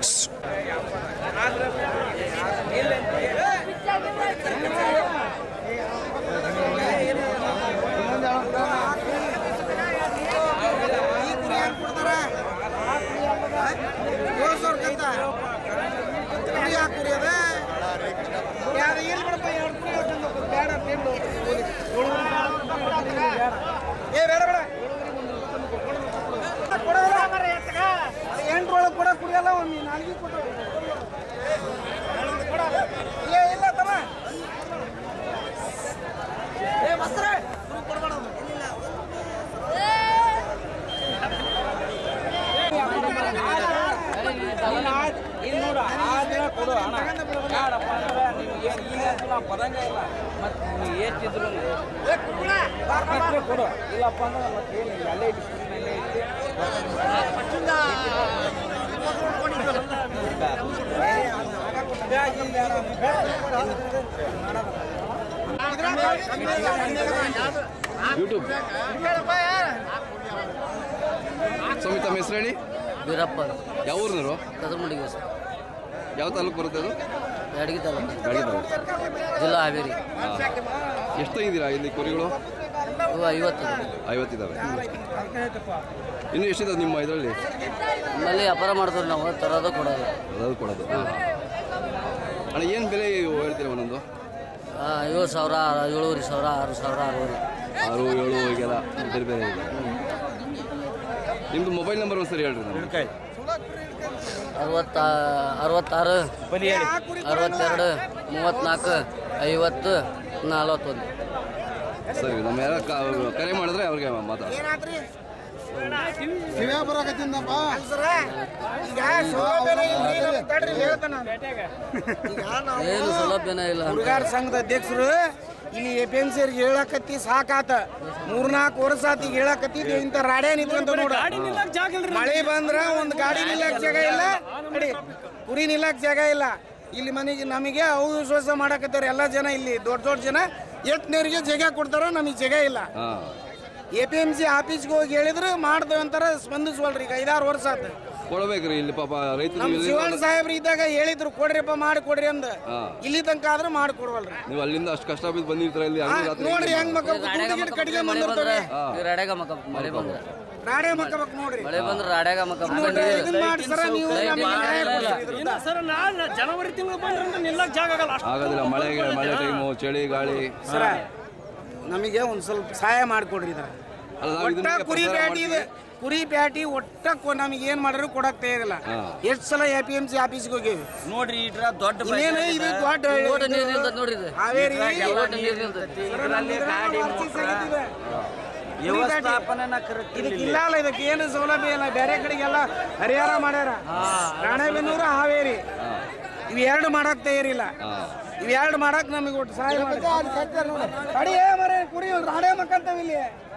News ಎಂಟ್ರೊಳಗೆ ಕೂಡ ಕುಡಿಯಲ್ಲ ಒಂದು ನಾಲ್ಕು ಕೊಟ್ಟು ಏ ಇಲ್ಲ ತಮ್ಮ ಏ ಮಸ್ತ್ರೆ ಇಲ್ಲಿ ನೋಡು ಆ ದಿನ ಕೊಡು ಹಣ ಬೇಡಪ್ಪ ಅಂದ್ರೆ ನಿಮ್ಗೆ ಏನು ಈಗ ಅಂತೂ ನಾವು ಬರಂಗೇ ಇಲ್ಲ ಮತ್ತು ನೀವು ಎಷ್ಟಿದ್ರು ಮತ್ತೆ ಕೊಡು ಇಲ್ಲಪ್ಪ ಅಂದ್ರೆ ಮತ್ತೆ ಏನಿಲ್ಲ ಅಲ್ಲೇ ಇಟ್ಟು ಅಲ್ಲೇ ಇಟ್ಟು ಯೂಟ್ಯೂಬ್ ಸ್ವಾಮಿ ತಮ್ಮ ಹೆಸರು ಹೇಳಿ ವೀರಪ್ಪ ಯಾವ ಊರಿನವರು ಕದಮುಡಿಗೆ ಯಾವ ತಾಲೂಕು ಬರುತ್ತೆ ಅದು ಬ್ಯಾಡಗಿ ತಾಲೂಕು ಗಾಡಿ ತಾಲೂಕು ಜಿಲ್ಲಾ ಹಾವೇರಿ ಎಷ್ಟು ತೆಗಿದ್ದೀರಾ ಇಲ್ಲಿ ಕುರಿಗಳು ಇವು ಐವತ್ತು ಐವತ್ತಿದ್ದಾವೆ ಇನ್ನು ಎಷ್ಟಿದಾವೆ ನಿಮ್ಮ ಇದರಲ್ಲಿ ನಮ್ಮಲ್ಲಿ ವ್ಯಾಪಾರ ಮಾಡಿದ್ರು ನಾವು ತರೋದು ಕೊಡೋದು ಅದಾದ್ರು ಕೊಡೋದು ಹಾಂ ಅಣ್ಣ ಏನು ಬೆಲೆ ಹೇಳ್ತೀರಾ ಒಂದೊಂದು ಆ, ಏಳು ಸಾವಿರ ಏಳುವರೆ ಸಾವಿರ ಆರು ಸಾವಿರ ಆರೂವರೆ ಆರು ಏಳು ಹೀಗೆಲ್ಲ ಬೇರೆ ಬೇರೆ ಇದೆ ನಿಮ್ಮದು ಮೊಬೈಲ್ ನಂಬರ್ ಒಂದು ಸರಿ ಹೇಳ್ರಿ ನಮ್ಗೆ ಅರವತ್ತ ಅರವತ್ತಾರು ಅರವತ್ತೆರಡು ಮೂವತ್ತ್ನಾಲ್ಕು ಐವತ್ತು ನಲ್ವತ್ತೊಂದು ಸರಿ ನಮ್ಮ ಯಾರ ಕರೆ ಮಾಡಿದ್ರೆ ಅವ್ರಿಗೆ ಮಾತಾಡ ಏನಾತ್ರಿ ಸರ ಈಗ ಸೌಲಭ್ಯ ಇಲ್ರಿ ನಮ್ಗ್ ತಡ್ರಿ ಹೇಳ್ತಾನ ಈಗ ನಾವು ಏನು ಸೌಲಭ್ಯನೇ ಇಲ್ಲ ಅಂತ. ಹುಡುಗಾರ ಸಂಘದ ಅಧ್ಯಕ್ಷರು ಇಲ್ಲಿ ಎ ಪಿ ಎಂ ಸಿ ಹೇಳಕತ್ತಿ ಸಾಕಾತ ಮೂರ್ನಾಲ್ಕು ವರ್ಷ ಆತ ಈಗ ಹೇಳಕತ್ತಿ ಇಂಥ ರಾಡ್ಯ ನಿಂತ್ಕೊಂತ ನೋಡ ಮಳೆ ಬಂದ್ರ ಒಂದ್ ಗಾಡಿ ನಿಲ್ಲಕ್ ಜಾಗ ಇಲ್ಲ ಕಡಿ ಕುರಿ ನಿಲ್ಲಕ್ ಜಾಗ ಇಲ್ಲ ಇಲ್ಲಿ ಮನೆಗೆ ನಮಗೆ ಅವಿಶ್ವಾಸ ಮಾಡಕತ್ತಾರ ಎಲ್ಲ ಜನ ಇಲ್ಲಿ ದೊಡ್ಡ ದೊಡ್ಡ ಜನ ಎಟ್ನೇರಿಗೆ ಜಾಗ ಕೊಡ್ತಾರ ನಮಗೆ ಜಾಗ ಇಲ್ಲ ಹಾಂ ಎ ಪಿ ಎಂ ಸಿ ಆಫೀಸ್ಗೆ ಹೋಗಿ ಹೇಳಿದ್ರು ಮಾಡ್ದೇವ್ ಅಂತಾರ ಸ್ಪಂದಿಸ್ವಲ್ರಿ ಈಗ ಐದಾರು ವರ್ಷ ಆತ ಕೊಡ್ಬೇಕ್ರಿ ಇಲ್ಲಿ ಪಾಪ ರೈತರು ನಮ್ ಇಲ್ಲಿ ಶಿವಣ್ಣ ಸಾಹೇಬ್ರು ಇದ್ದಾಗ ಹೇಳಿದ್ರು ಕೊಡ್ರಿಪ್ಪ ಮಾಡಿ ಕೊಡ್ರಿ ಅಂದ ಹಾ. ಇಲ್ಲಿ ತನಕ ಆದ್ರೂ ಮಾಡಿ ಕೊಡ್ವಲ್ರಿ ನೀವು ಅಲ್ಲಿಂದ ಅಷ್ಟು ಕಷ್ಟ ಬಿದ್ದು ಬಂದಿರ್ತೀರ ಇಲ್ಲಿ ಆ, ಹಂಗೆ ರಾತ್ರಿ ನೋಡ್ರಿ ಹೆಂಗ್ ಮಕ್ಕ ಈಗ ರಾಡ್ಯಾಗ ದುಡ್ಡು ಗಿಡ್ ಕಟ್ಟಿಗೆ ಮಳೆ ಬಂದ್ರೆ ಬಂದಿರ್ತಾವೆ ಈಗ ರಾಡ್ಯಾಗ ಮಕ್ಕ ಮಳೆ ಬಂದ್ರೆ ರಾಡೇ ಮಕ್ಕಬೇಕು ನೋಡ್ರಿ ಮಳೆ ಬಂದ್ರೆ ರಾಡ್ಯಾಗ ಮಕ್ಕ ನೋಡ್ರಿ, ಇದನ್ನ ಮಾಡಿ ಸರ ನೀವು ನಮಗೆ ನ್ಯಾಯ ಕೊಡ್ರಿ ಇದ್ರದ್ದು. ಸರ್ ನಾಳೆ ಜನವರಿ ತಿಂಗಳು ಬಂದ್ರೆ ನಿಲ್ಲಕ್ಕೆ ಜಾಗ ಆಗಲ್ಲ ಆಗೋದಿಲ್ಲ ಮಳೆಗೆ ಮಳೆ ಟೈಮು ಚಳಿ ಗಾಳಿ ಸರ ನಮಗೆ ಒಂದ್ ಸ್ವಲ್ಪ ಸಹಾಯ ಮಾಡಿಕೊಡ್ರಿ ಇದ್ರ ಅಲ್ಲ ನಾವು ಒಟ್ಟ ಇದನ್ನ ಕುರಿ ಪ್ರಚಾರ ಪ್ಯಾಟಿ ಇದೆ ಕುರಿ ಪ್ಯಾಟಿ ಒಟ್ಟ ಕೊ- ನಮಗೆ ಏನ್ ಮಾಡಿದ್ರು ಕೊಡಕ್ ತಯಾರಿಲ್ಲ ಹಾ. ಎಷ್ಟ್ ಸಲ ಎ ಪಿ ಎಂ ಸಿ ಆಫೀಸ್ಗೆ ಹೋಗೇವಿ ನೋಡ್ರಿ ಇಟ್ರ ದೊಡ್ಡ ಇನ್ನೇನು ಇದು ದೊಡ್ಡ ಓಟ ನೀರು ನಿಲ್ತದೆ ನೋಡ್ರಿ ಇದು. ಹಾವೇರಿ ಓಟ ನೀರು ನಿಲ್ತದೆ ಇದರಲ್ಲಿ ಗಾಡಿ ಆಗಿದೆ. ವ್ಯವಸ್ಥಾಪನೆನ ಕರೆಕ್ಟ್ ಇದಕ್ಕೆ ಇಲ್ಲ ಅಲ್ಲ ಇದಕ್ಕೆ ಏನು ಸೌಲಭ್ಯ ಇಲ್ಲ ಬೇರೆ ಕಡೆಗೆಲ್ಲ ಹರಿಹರ ಮಾಡ್ಯಾರ ರಾಣೆಬೆನ್ನೂರು ಹಾವೇರಿ ಇವ್ ಎರಡು ಮಾಡಕ್ ತಯಾರಿಲ್ಲ ಇವ್ ಎರಡು ಮಾಡಕ್ ನಮಗೆ ಒಟ್ಟು ಸಹಾಯ ಮಾಡಿ ಅಡಿ ಮರೆ ಕುರಿ ರಾಣೆ ಮಕ್ಕಂತಾವ ಇಲ್ಲಿ